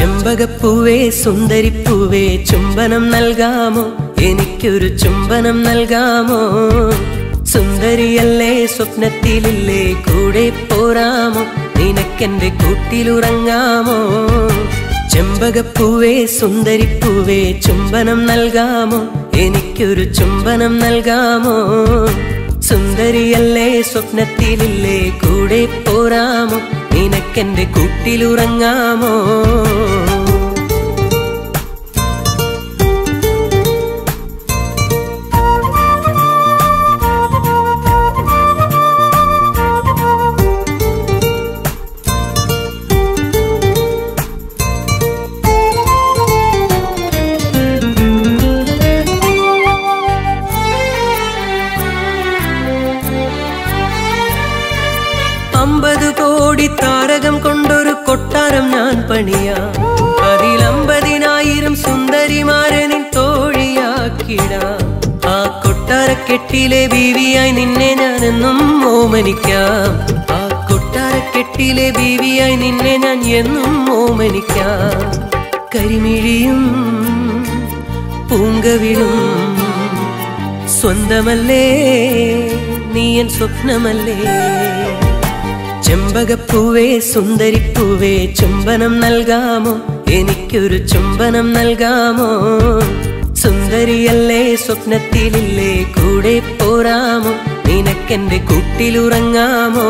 ചെമ്പകപ്പൂവേ സുന്ദരിപ്പൂവേ ചുംബനം നൽകാമോ എനിക്കൊരു ചുംബനം നൽകാമോ സുന്ദരിയല്ലേ സ്വപ്നത്തിലില്ലേ കൂടെ പോരാമോ നിനക്കെന്റെ കൂട്ടിലുറങ്ങാമോ ചെമ്പകപ്പൂവേ സുന്ദരിപ്പൂവേ ചുംബനം നൽകാമോ എനിക്കൊരു ചുംബനം നൽകാമോ സുന്ദരിയല്ലേ സ്വപ്നത്തിലില്ലേ കൂടെ പോരാമോ നിനക്കെന്റെ കൂട്ടിലുറങ്ങാമോ അമ്പത് കോടി താരകം കൊണ്ടൊരു കൊട്ടാരം ഞാൻ പണിയാം അതിൽ അമ്പതിനായിരം സുന്ദരിമാരെ നിൻ തോഴിയാക്കിടാം ആ കൊട്ടാരക്കെട്ടിലെ ബീവിയായി നിന്നെ ഞാൻ എന്നും ഓമനിക്കാം ആ കൊട്ടാരക്കെട്ടിലെ ബീവിയായി നിന്നെ ഞാൻ എന്നും ഓമനിക്കാം കരിമിഴിയും പൂങ്കവിളും സ്വന്തമല്ലേ നീ എൻ സ്വപ്നമല്ലേ ചെമ്പകപ്പൂവേ സുന്ദരിപ്പൂവേ ചുംബനം നൽകാമോ എനിക്കൊരു ചുംബനം നൽകാമോ സുന്ദരിയല്ലേ സ്വപ്നത്തിലില്ലേ കൂടെ പോരാമോ നിനക്കെന്റെ കൂട്ടിലുറങ്ങാമോ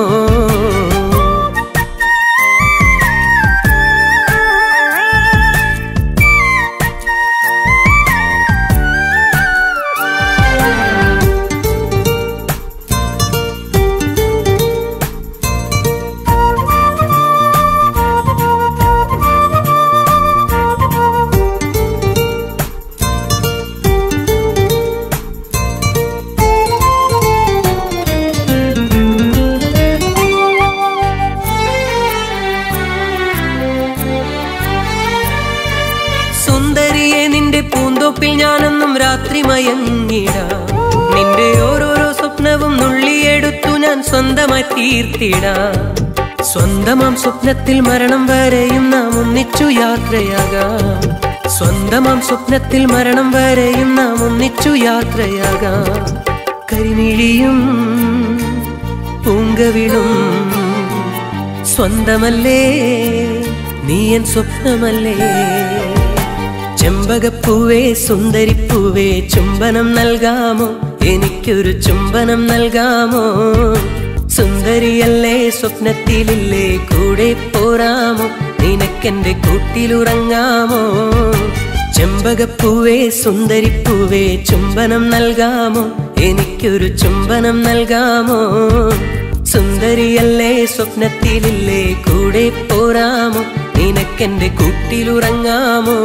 സുന്ദരിയെ നിന്റെ പൂന്തോപ്പിൽ ഞാനെന്നും രാത്രി മയങ്ങിടാം നിന്റെ ഓരോരോ സ്വപ്നവും നുള്ളിയെടുത്തു ഞാൻ സ്വന്തമായി തീർത്തിടാം സ്വന്തമാം സ്വപ്നത്തിൽ മരണം വരെയും നാം ഒന്നിച്ചു യാത്രയാകാം സ്വന്തമാം സ്വപ്നത്തിൽ മരണം വരെയും നാം ഒന്നിച്ചു യാത്രയാകാം കരിമിഴിയും പൂങ്കവിളും സ്വന്തമല്ലേ നീ എൻ സ്വപ്നമല്ലേ ചെമ്പകപ്പൂവേ സുന്ദരിപ്പൂവേ ചുംബനം നൽകാമോ എനിക്കൊരു ചുംബനം നൽകാമോ സുന്ദരിയല്ലേ സ്വപ്നത്തിലില്ലേ കൂടെ പോരാമോ നിനക്കെന്റെ കൂട്ടിലുറങ്ങാമോ ചെമ്പകപ്പൂവേ സുന്ദരിപ്പൂവേ ചുംബനം നൽകാമോ എനിക്കൊരു ചുംബനം നൽകാമോ സുന്ദരിയല്ലേ സ്വപ്നത്തിലില്ലേ കൂടെ പോരാമോ നിനക്കെന്റെ കൂട്ടിലുറങ്ങാമോ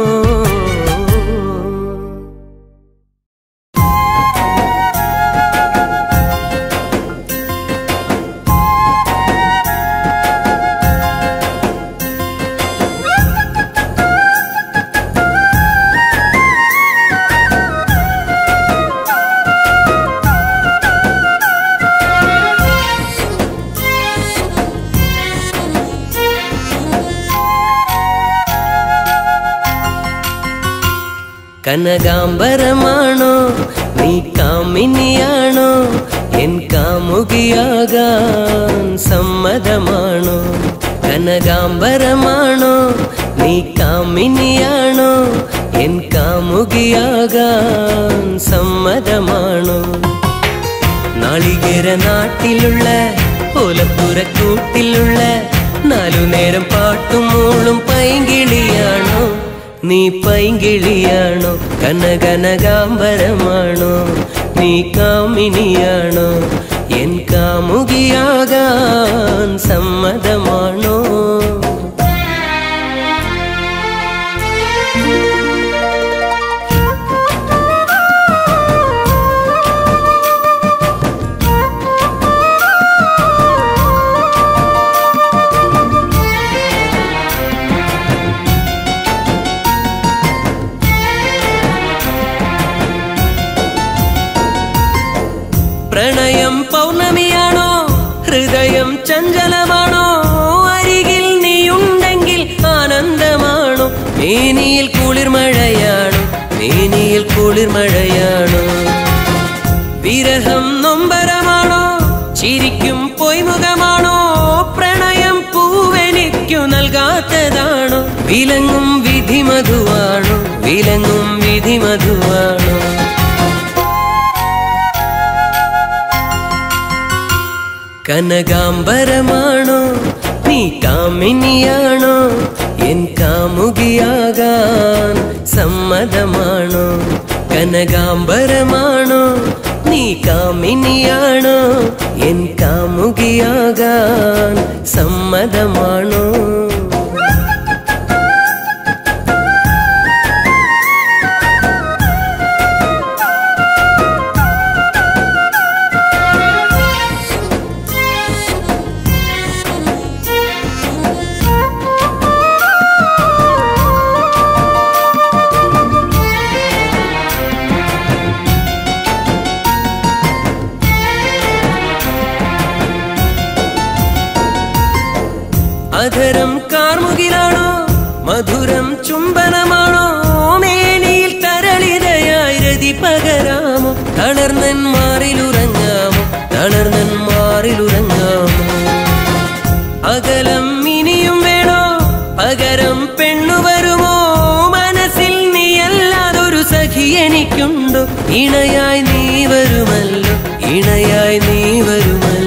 കനകാംബരമാണോ നീ കാമിനിയാണോ എൻ കാമുകിയാകാൻ സമ്മതമാണോ കനകാംബരമാണോ നീ കാമിനിയാണോ എൻ കാമുകിയാകാൻ സമ്മതമാണോ നാളികേര നാട്ടിലുള്ള ഓലപ്പുരക്കൂട്ടിലുള്ള നാലു നേരം പാട്ടും മൂളും പൈങ്കിളിയാണോ നീ പൈങ്കിളിയാണോ കനകനകാംബരമാണോ നീ കാമിനിയാണോ എൻ കാമുകിയാകാൻ സമ്മതമാണോ പ്രണയം പൗർണമിയാണോ ഹൃദയം ചഞ്ചലമാണോ അരികിൽ നീയുണ്ടെങ്കിൽ ആനന്ദമാണോ മേനിയിൽ കുളിർമഴയാണോ മേനിയിൽ കുളിർമഴയാണോ വിരഹം നൊമ്പരമാണോ ചിരിക്കും പൊയ്മുഖമാണോ പ്രണയം പൂവെനിക്കു നൽകാത്തതാണോ വിലങ്ങും വിധി മധുവാണോ വിലങ്ങും വിധി മധുവാണോ കനകാംബരമാണോ നീ കാമിനിയാണോ എൻ കാമുകിയാകാൻ സമ്മതമാണോ കനകാംബരമാണോ നീ കാമിനിയാണോ എൻ കാമുകിയാകാൻ സമ്മതമാണോ അധരം കാർമുകിലാണോ മധുരം ചുംബനമാണോ മേനിയിൽ തരളിതയായി രതി പകരാമോ തളർന്നൻ മാറിലുറങ്ങാമോ തളർന്നൻ മാറിലുറങ്ങാമോ അകലം ഇനിയും വേണോ പകരം പെണ്ണു വരുമോ മനസ്സിൽ നീയല്ലാതൊരു സഖി എനിക്കുണ്ടോ ഇണയായി നീ വരുമല്ലോ ഇണയായി നീ വരുമല്ലോ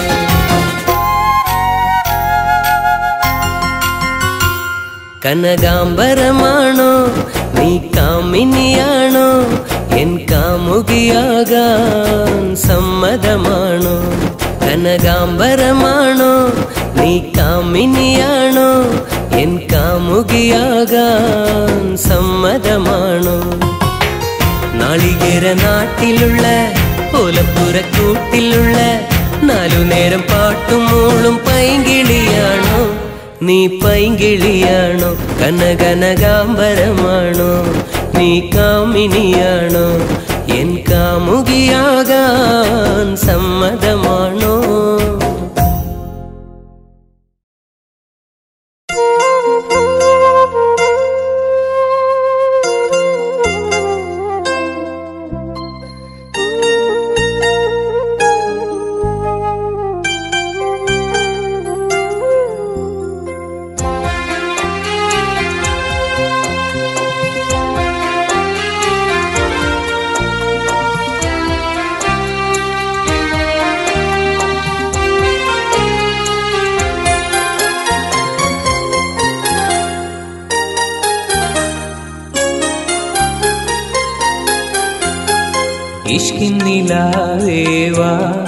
കനകാംബരമാണോ നീ കാമിനിയാണോ എൻ കാമുകിയാകാൻ സമ്മതമാണോ കനകാംബരമാണോ നീ കാമിനിയാണോ എൻ കാമുകിയാകാൻ സമ്മതമാണോ നാളികേര നാട്ടിലുള്ള ഓലപ്പുരക്കൂട്ടിലുള്ള നാലു നേരം പാട്ടും മൂളും പൈങ്കിളിയാണോ നീ പൈങ്കിളിയാണോ കനകനകാംബരമാണോ നീ കാമിനിയാണോ എൻ കാമുകിയാകാൻ സമ്മതമാണോ ഇഷ്കിന്നിലാവേവാ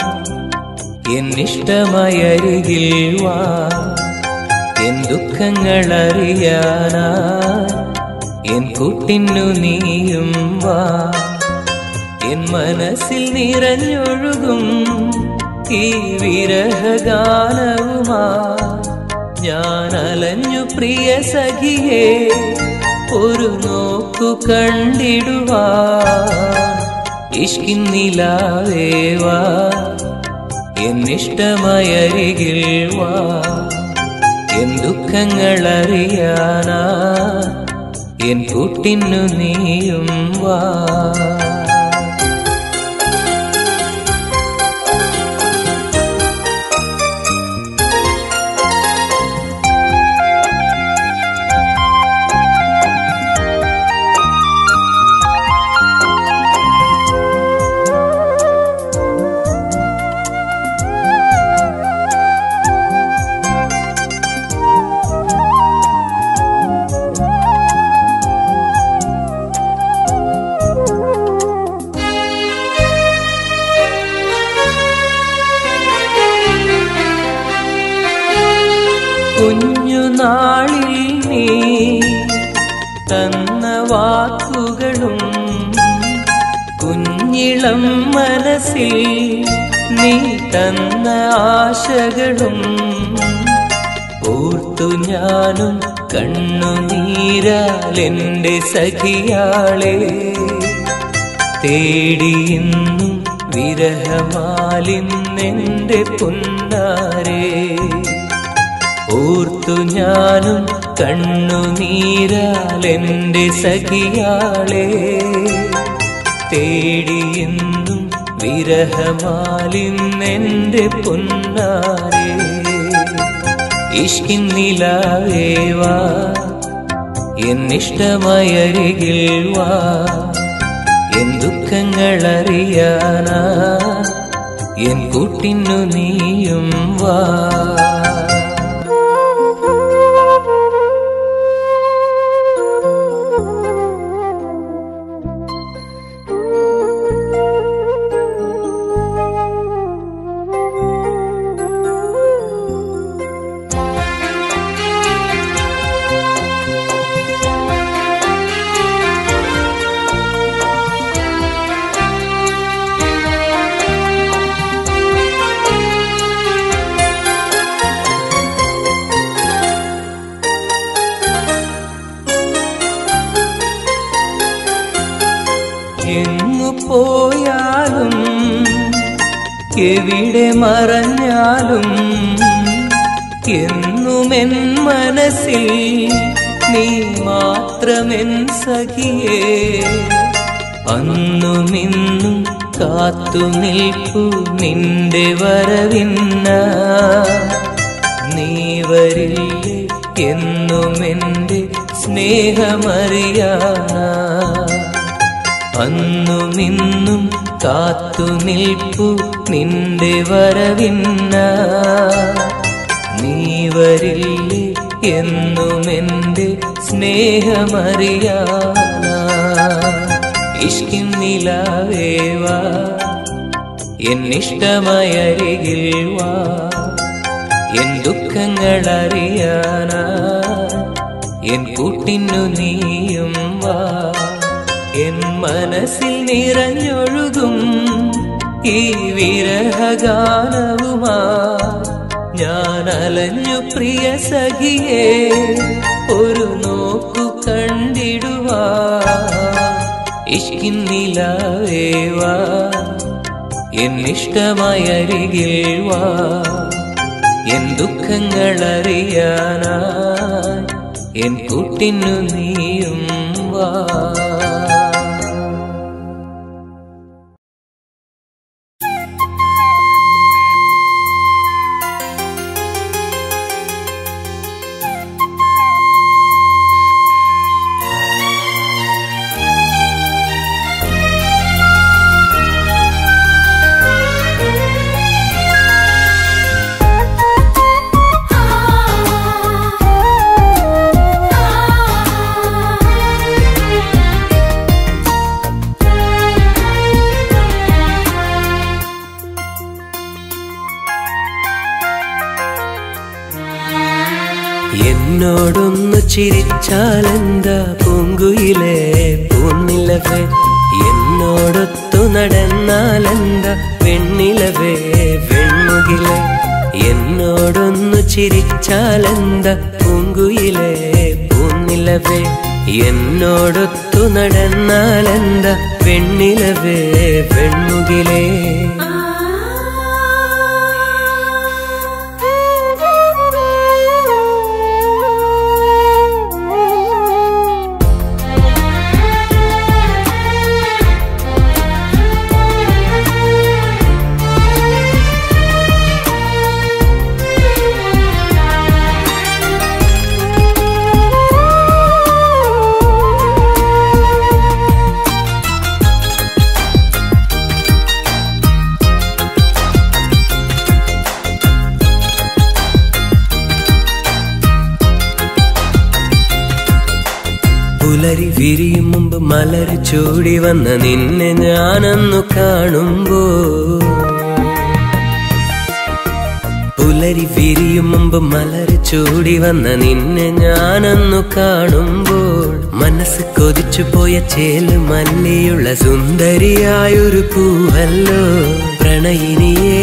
എന്നിഷ്ടമയരികിൽ വാ എൻ ദുഃഖങ്ങൾ അറിയാനാ എൻ കൂട്ടിനു നീയും വാ എൻ മനസ്സിൽ നിറഞ്ഞൊഴുകും ഈ വിരഹഗാനവുമാ ഞാൻ അലഞ്ഞു പ്രിയ സഖിയെ ഒരു നോക്കു കണ്ടിടുവാ ഇഷ്കിന്നിലാവേവാ എന്നിഷ്ടമയരികിൽ വാ എൻ ദുഃഖങ്ങൾ അറിയാനാ എൻ കൂട്ടിനു നീയും വാ കുഞ്ഞുനാളിൽ നീ തന്ന വാക്കുകളും കുഞ്ഞിളം മനസ്സിൽ നീ തന്ന ആശകളും ഓർത്തു ഞാനും കണ്ണുനീരാൽ എൻ്റെ സഖിയാളെ തേടിയിന്നും വിരഹമാലിന്നെൻ്റെ പുന്നാരേ ഓർത്തു ഞാനും കണ്ണുനീരാലെന്റെ സഖിയാളെ തേടിയെന്നും വിരഹമാലിന്നെന്റെ പൊന്നാരെ ഇഷ്കിന്നിലാവേവാ എന്നിഷ്ടമായരികിൽ വാ എൻ ദുഃഖങ്ങളറിയാനാ എൻ കൂട്ടിനു നീയും വാ എങ്ങു പോയാലും എവിടെ മറഞ്ഞാലും എന്നുമെൻ മനസ്സിൽ നീ മാത്രമെൻ സഖിയേ അന്നുമിന്നും കാത്തു നിൽപ്പു നിന്റെ വരവിന്ന നീ വരില്ലേ എന്നുമെന്റെ സ്നേഹമറിയാനാ അന്നുമിന്നും കാത്തു നിൽപ്പു നിന്റെ വരവിന്ന നീ വരില്ലേ എന്നുമെന്റെ സ്നേഹമറിയാന ഇഷ്കിന്നിലാവേവാ എന്നിഷ്ടമായരികിൽ വാ എൻ ദുഃഖങ്ങളറിയാനാ എൻ കൂട്ടിനു നീയും വാ എൻ മനസ്സിൽ നിറഞ്ഞൊഴുകും ഈ വിരഹഗാനവുമാ ഞാൻ അലഞ്ഞു പ്രിയ സഖിയെ ഒരു നോക്കു കണ്ടിടുവാ ഇഷ്കിന്നിലാവേവാ എന്നിഷ്ടമായരികിൽ വാ എൻ ദുഃഖങ്ങളറിയാനായി എൻ കൂട്ടിനു നീയും വാ എന്നോടൊന്നു ചിരിച്ചാലെന്താ പൂങ്കുയിലേ പൂന്നിലവേ എന്നോടൊത്തു നടന്നാലെന്താ വെണ്ണിലവേ വെണ്ണുകിലേ എന്നോടൊന്നു ചിരിച്ചാലെന്താ പൂങ്കുയിലേ പൂന്നിലവേ എന്നോടൊത്തു നടന്നാലെന്താ വെണ്ണിലവേ വെണ്ണുകിലേ പുലരി വിരിയും മുമ്പ് മലര് ചൂടി വന്ന നിന്നെ ഞാനന്നു കാണുമ്പോ പുലരി വിരിയും മുമ്പ് മലര് ചൂടി വന്ന നിന്നെ ഞാനന്നു കാണുമ്പോൾ മനസ്സ് കൊതിച്ചു പോയ ചേല് മല്ലിയുള്ള സുന്ദരിയായൊരു പൂവല്ലോ പ്രണയിനിയേ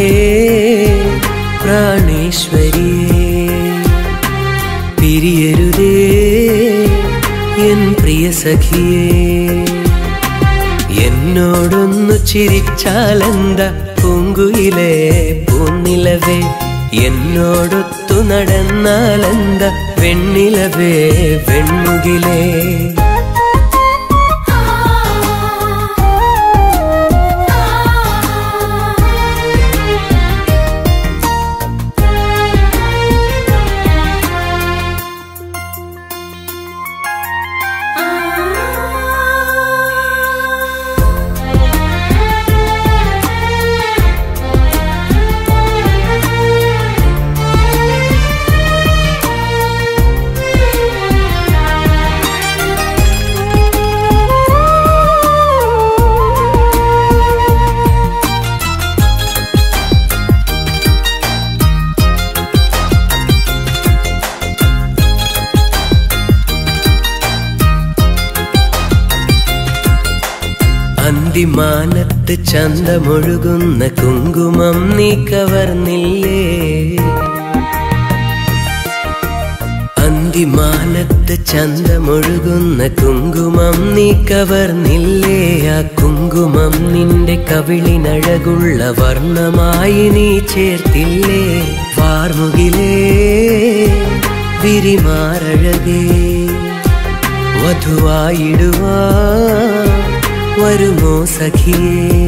പ്രാണേശ്വരിയേ പിരിയരുതേ എൻ പ്രിയ സഖിയേ എന്നോടൊന്നു ചിരിച്ചാലെന്താ പൂങ്കുയിലേ പൂന്നിലവേ എന്നോടൊത്തു നടന്നാലെന്ത വെണ്ണിലവേ വെൺമുകിലേ അന്തിമാനത്ത് ചന്തമൊഴുകുന്ന കുങ്കുമം നീ കവർന്നില്ലേ അന്തിമാനത്ത് ചന്തമൊഴുകുന്ന കുങ്കുമം നീ കവർന്നില്ലേ ആ കുങ്കുമം നിന്റെ കവിളിനഴകുള്ള വർണ്ണമായി നീ ചേർത്തില്ലേ വാർമുകിലേ വിരിമാറഴകേ വധുവായിടുവാ വരുമോ സഖിയേ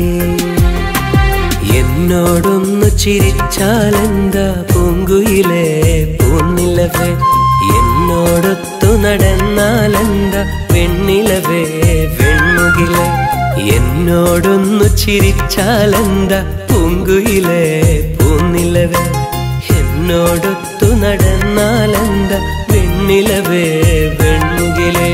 എന്നോടൊന്നു ചിരിച്ചാലെന്താ പൂങ്കുയിലേ പൂന്നിലവേ എന്നോടൊത്തു നടന്നാലെന്താ വെണ്ണിലവേ വെൺമുകിലേ എന്നോടൊന്നു ചിരിച്ചാലെന്താ പൂങ്കുയിലേ പൂന്നിലവേ എന്നോടൊത്തു നടന്നാലെന്താ വെണ്ണിലവേ വെൺമുകിലേ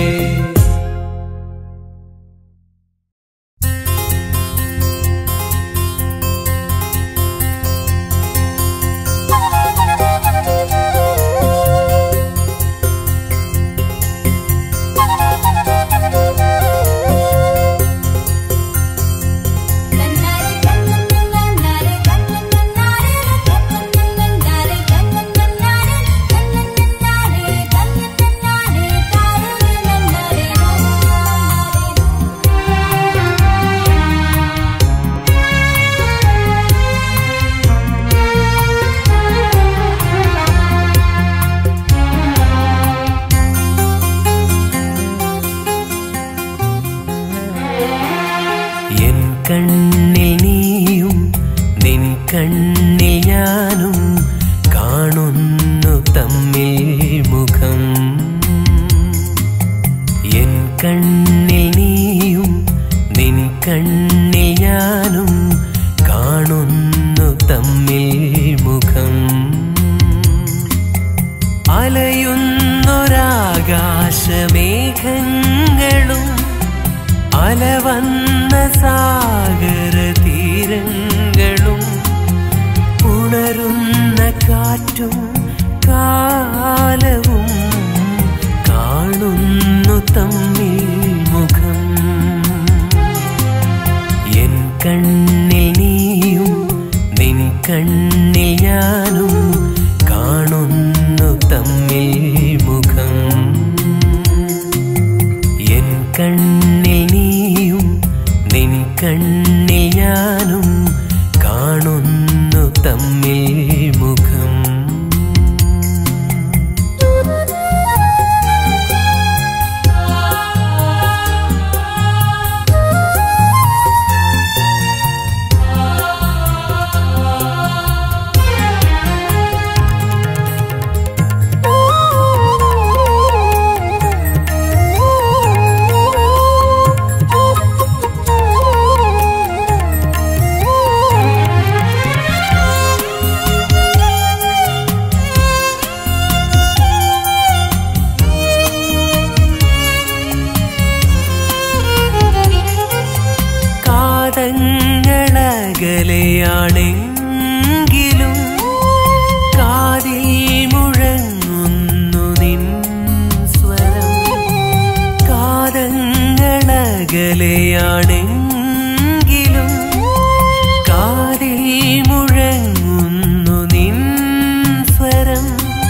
എൻ കണ്ണിൽ നീയും നിൻ കണ്ണിൽ ഞാനും കാണുന്നു തമ്മിൽ മുഖം എൻ കണ്ണിൽ നീയും നിൻ കണ്ണിൽ ഞാനും കാണുന്നു തമ്മിൽ മുഖം അലയുന്നൊരാകാശമേഘങ്ങളും അലവന്ന സാഗര തീരങ്ങളും ഉണരുന്ന കാറ്റും കാലവും കാണുന്നു തമ്മിൽ മുഖം എൻ കണ്ണിൽ നീയും നിൻ കണ്ണിൽ ഞാനും കാണുന്നു തമ്മിൽ മുഖം എൻ കണ്ണിൽ നീയും നിൻ കണ്ണിൽ ഞാനും കാണുന്നു തമ്മിൽ മുഖം കാതങ്ങളകലെയാണെങ്കിലും കാതിൽ മുഴങ്ങുന്നു നിൻ സ്വരം കാതങ്ങളകലെയാണെങ്കിലും കാതിൽ മുഴങ്ങുന്നു നിൻ സ്വരം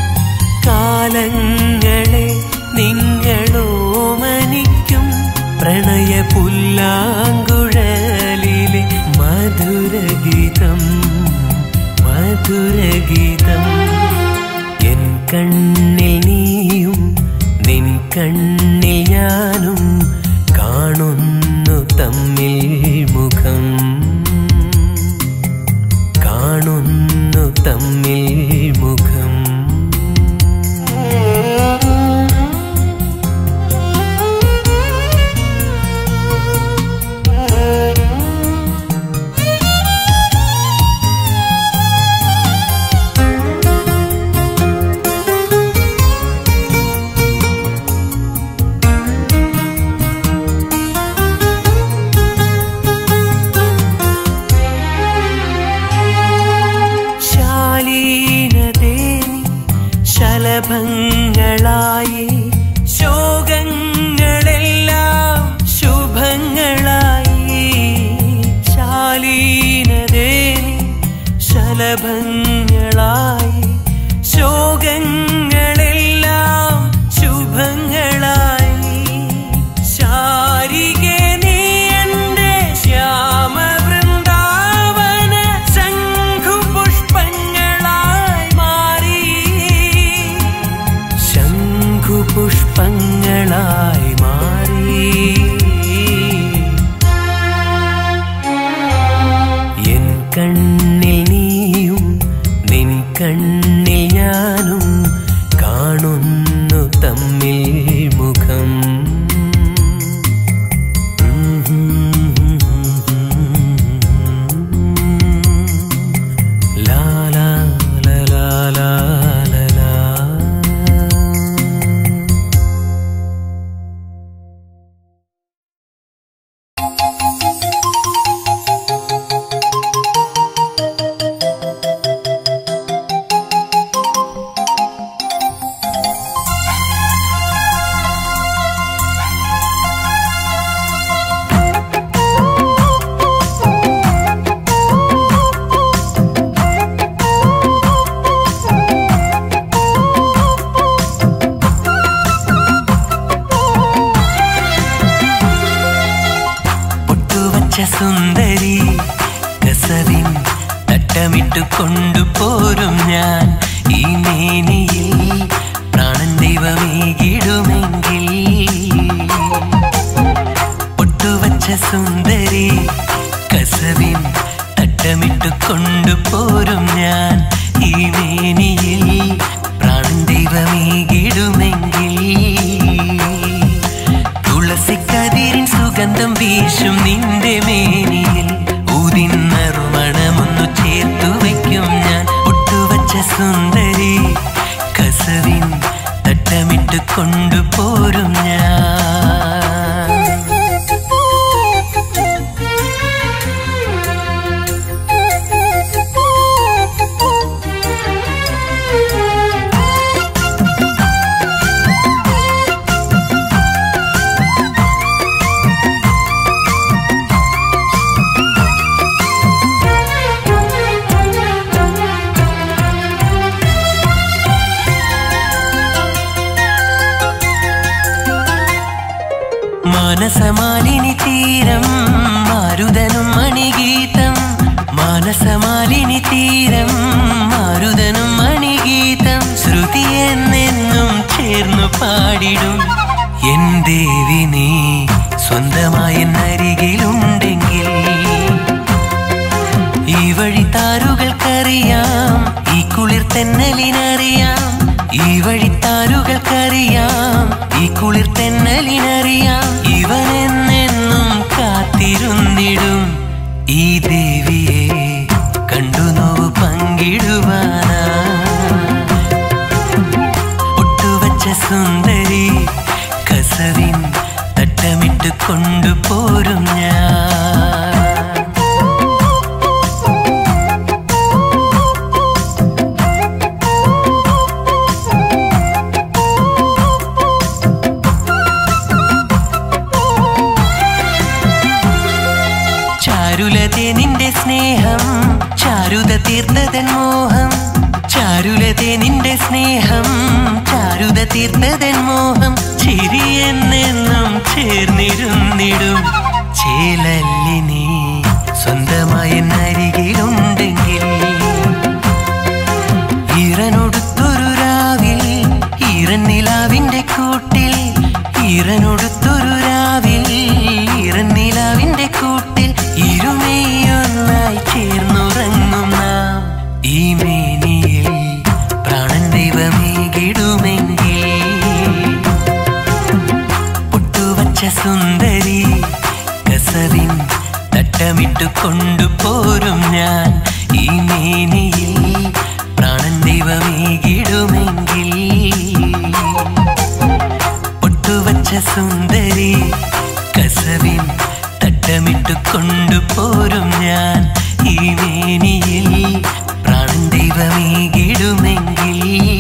കാലങ്ങളെ നിങ്ങളോമനിക്കും പ്രണയ പുല്ലാങ്കുഴലിലെ മധുരഗീതം മധുരഗീതം മധുരഗീതം എൻ കണ്ണിൽ നീയും നിൻ കണ്ണിൽ ഞാനും കാണുന്നു തമ്മിൽ മുഖം കാണുന്നു തമ്മിൽ മുഖം ശാലീനദേനി ശലഭങ്ങളായി ശോകങ്ങളെല്ലാം ശുഭങ്ങളായി ശാലീനദേനി ശലഭങ്ങളായി ശോകങ്ങളെല്ലാം ശുഭങ്ങളായി ശാരികെ നീ എന്റെ ശ്യാമവൃന്ദാവന ശംഖുപുഷ്പങ്ങളായി മാറി ശംഖുപുഷ്പങ്ങളായി മാറി എൻ കണ്ണിൽ നീയും നിൻ കണ്ണിൽ ഞാനും കാണുന്നു തമ്മിൽ മുഖം ലാ ലാ ലാ ലാ ലാ ലാ ലാ. പൊട്ടുവച്ച സുന്ദരി കസവിൻ തട്ടമിട്ടു കൊണ്ടുപോരും ഞാൻ ഈ മേനിയിൽ പ്രാണൻ ദൈവമേകിടുമെങ്കിൽ പൊട്ടുവച്ച സുന്ദരി കസവിൻ തട്ടമിട്ടു കൊണ്ടുപോരും ഞാൻ ഈ മേനിയിൽ പ്രാണൻ ദൈവമേകിടുമെങ്കിൽ തുളസിക്കതിരിൻ സുഗന്ധം വീശും നിന്റെ മേനിയിൽ ഊതിന്നറുമണമൊന്നു ചേർത്തു വയ്ക്കും ഞാൻ ഒട്ടുവച്ച സുന്ദരി കസവിൻ തട്ടമിട്ട് കൊണ്ടുപോരും ഞാൻ മാനസമാലിനി തീരം മാരുതനും മണിഗീതം മാനസമാലിനി തീരം മാരുതനും മണിഗീതം ശ്രുതി എന്നെന്നും ചേർന്നു പാടിടും എൻ ദേവി നീ സ്വന്തമായി അരികിലുണ്ടെങ്കിൽ ഈ വഴി താരുകൾക്കറിയാം ഈ കുളിർ തെന്നലിനറിയാം ഈ വഴി താരുകൾക്കറിയാം ഈ കുളിർ തെന്നലിനറിയാം ഇവനെന്നെന്നും കാത്തിരുന്നിടും ഈ ദേവിയെ കണ്ടു നോവ് പങ്കിടുവാനാ ഒട്ടുവച്ച സുന്ദരി കസവിൻ തട്ടമിട്ട് കൊണ്ടുപോരും ഞാൻ ചാരുലതേ നിന്റെ സ്നേഹം ചാരുത തീർത്തതൻ മോഹം ചാരുലതേ നിന്റെ സ്നേഹം ചാരുത തീർത്തതൻ മോഹം ചിരിയെന്നെന്നും ചേർന്നിരുന്നിടും ചേലല്ലി നീ സ്വന്തമായ അരികിലുണ്ടെങ്കിൽ ഈറനൊടുത്തൊരു രാവിൽ ഈറന്നിലാവിന്റെ കൂട്ടിൽ ഇരുമയൊന്നായി ചേർന്നുറങ്ങും നാം ഈ മേനിയിൽ പ്രാണൻ ദൈവമേകിടുമെങ്കിൽ പൊട്ടുവച്ച സുന്ദരി കസവിൻ തട്ടമിട്ടു കൊണ്ടുപോരും ഞാൻ ഈ മേനിയിൽ പ്രാണൻ ദൈവമേകിടുമെങ്കിൽ പൊട്ടുവച്ച സുന്ദരി കസവിൻ തട്ടമിട്ടു കൊണ്ടുപോരും ഞാൻ ഈ മേനിയിൽ പ്രാണൻ ദൈവമേകിടുമെങ്കിൽ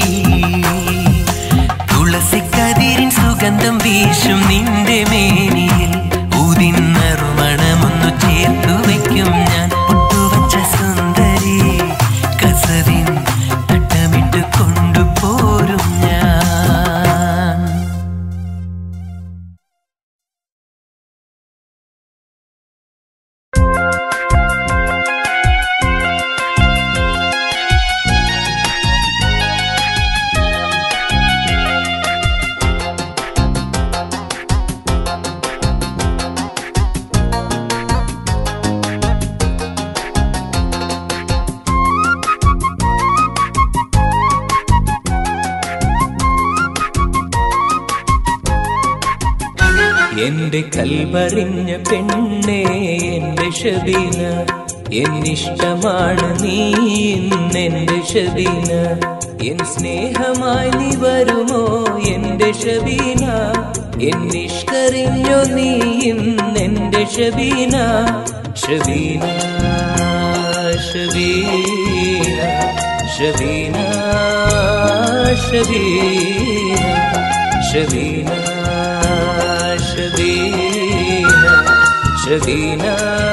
തുളസിക്കതിരിൻ സുഗന്ധം വീശും നിന്റെ മേനിയിൽ ഊതിന്നറുമണമൊന്നു ചേർത്തു വയ്ക്കും ഞാൻ പൊട്ടുവച്ച സുന്ദരി കസവിൻ തട്ടമിട്ട് കൊണ്ടുപോരും ഞാൻ എന്റെ കൽവറിഞ്ഞ പെണ്ണേ എന്റെ ഷബീന എന്നിഷ്ടമാണ് നീ ഇന്നെന്റെ ഷബീന എൻ സ്നേഹമായി നീ വരുമോ എന്റെ ഷബീന എന്നിഷ്ടറിഞ്ഞോ നീ ഇന്നെന്റെ ഷബീന ഷബീന ഷബീന ഷബീന ഷബീന ഷബീന ഷബീന ഷബീന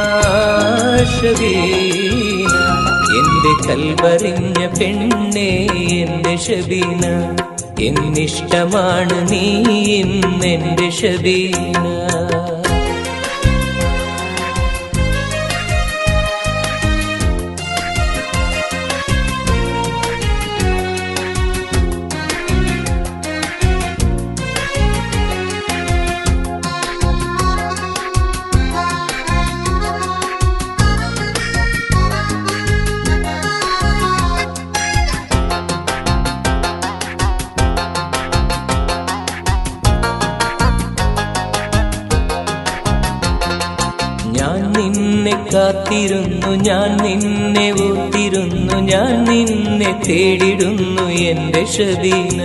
ഷബീന എന്റെ കൽവറിഞ്ഞ പെണ്ണേ എന്റെ ഷബീന എന്നിഷ്ടമാണ് നീ ഇന്നെന്റെ ഷബീന ഞാൻ നിന്നെ കാത്തിരുന്നു ഞാൻ നിന്നെ ഓർത്തിരുന്നു ഞാൻ നിന്നെ തേടിടുന്നു എന്റെ ഷബീന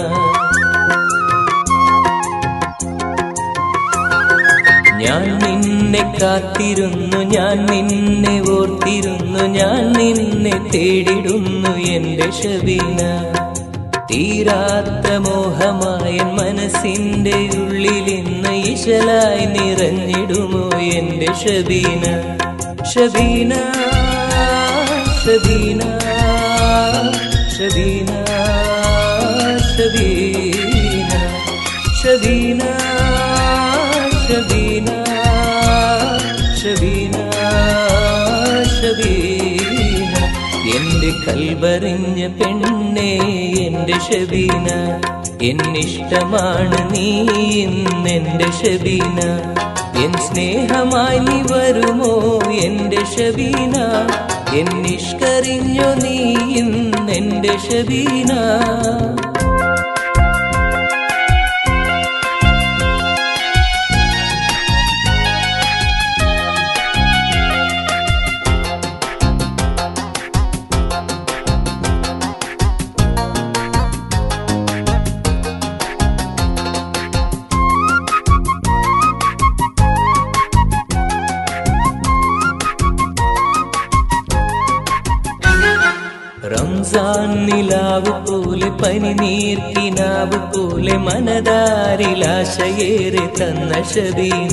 ഞാൻ നിന്നെ കാത്തിരുന്നു ഞാൻ നിന്നെ ഓർത്തിരുന്നു ഞാൻ നിന്നെ തേടിടുന്നു എന്റെ ഷബീന തീരാത്ത മോഹമായ മനസ്സിന്റെ ഉള്ളിൽ ഇന്ന് ഇശലായി നിറഞ്ഞിടുമോ എന്റെ ഷബീന ഷബീന ഷബീന ഷബീന ഷബീന ഷബീന ഷബീന ഷബീന ഷബീന എന്റെ കൽവറിഞ്ഞ പെണ്ണേ എന്റെ ഷബീന എന്നിഷ്ടമാണ് നീ ഇന്നെന്റെ ഷബീന എൻ സ്നേഹമായി നീ വരുമോ എന്റെ ഷബീന എന്നിഷ്കരിഞ്ഞോ നീ ഇന്നെന്റെ ഷബീന റംസാൻ നിലാവ് പോലെ പനി നീർക്കിനാവ് പോലെ മനതാരിലാശയേറെ തന്ന ഷബീന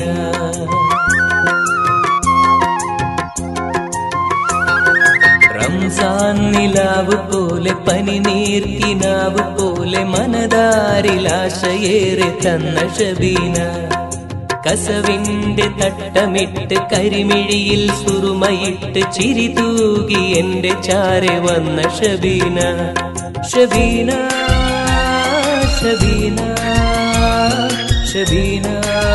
റംസാൻ നിലാവ് പോലെ പനി നീർക്കിനാവ് പോലെ മനതാരിലാശയേറെ തന്ന ഷബീന കസവിന്റെ തട്ടമിട്ട് കരിമിഴിയിൽ സുറുമയിട്ട് ചിരി തൂകി എന്റെ ചാരെ വന്ന ഷബീന ഷബീന ഷബീന ഷബീന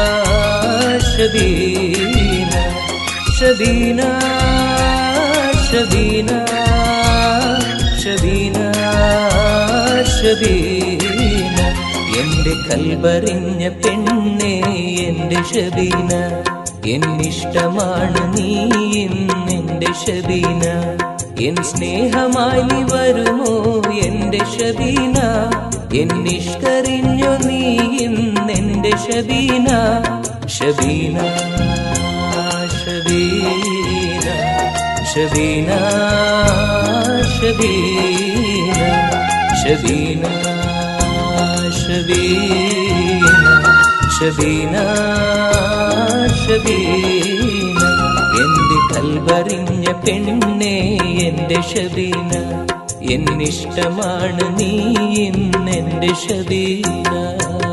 ഷബീന ഷബീന ഷബീന ഷബീന ഷബീന എന്റെ കൽവറിഞ്ഞ പെണ്ണേ എന്റെ ഷബീന എന്നിഷ്ടമാണ് നീ എന്റെ ഷബീന എൻ സ്നേഹമായി നീ വരുമോ എന്റെ ഷബീന എന്നിഷ്ടറിഞ്ഞു നീ എന്റെ ഷബീന ഷബീന ഷബീന ഷബീന ഷബീന ഷബീന ഷബീന ഷബീന ഷബീന എന്റെ കൽവറിഞ്ഞ പെണ്ണേ എന്റെ ഷബീന എന്നിഷ്ടമാണ് നീ എന്റെ ഷബീന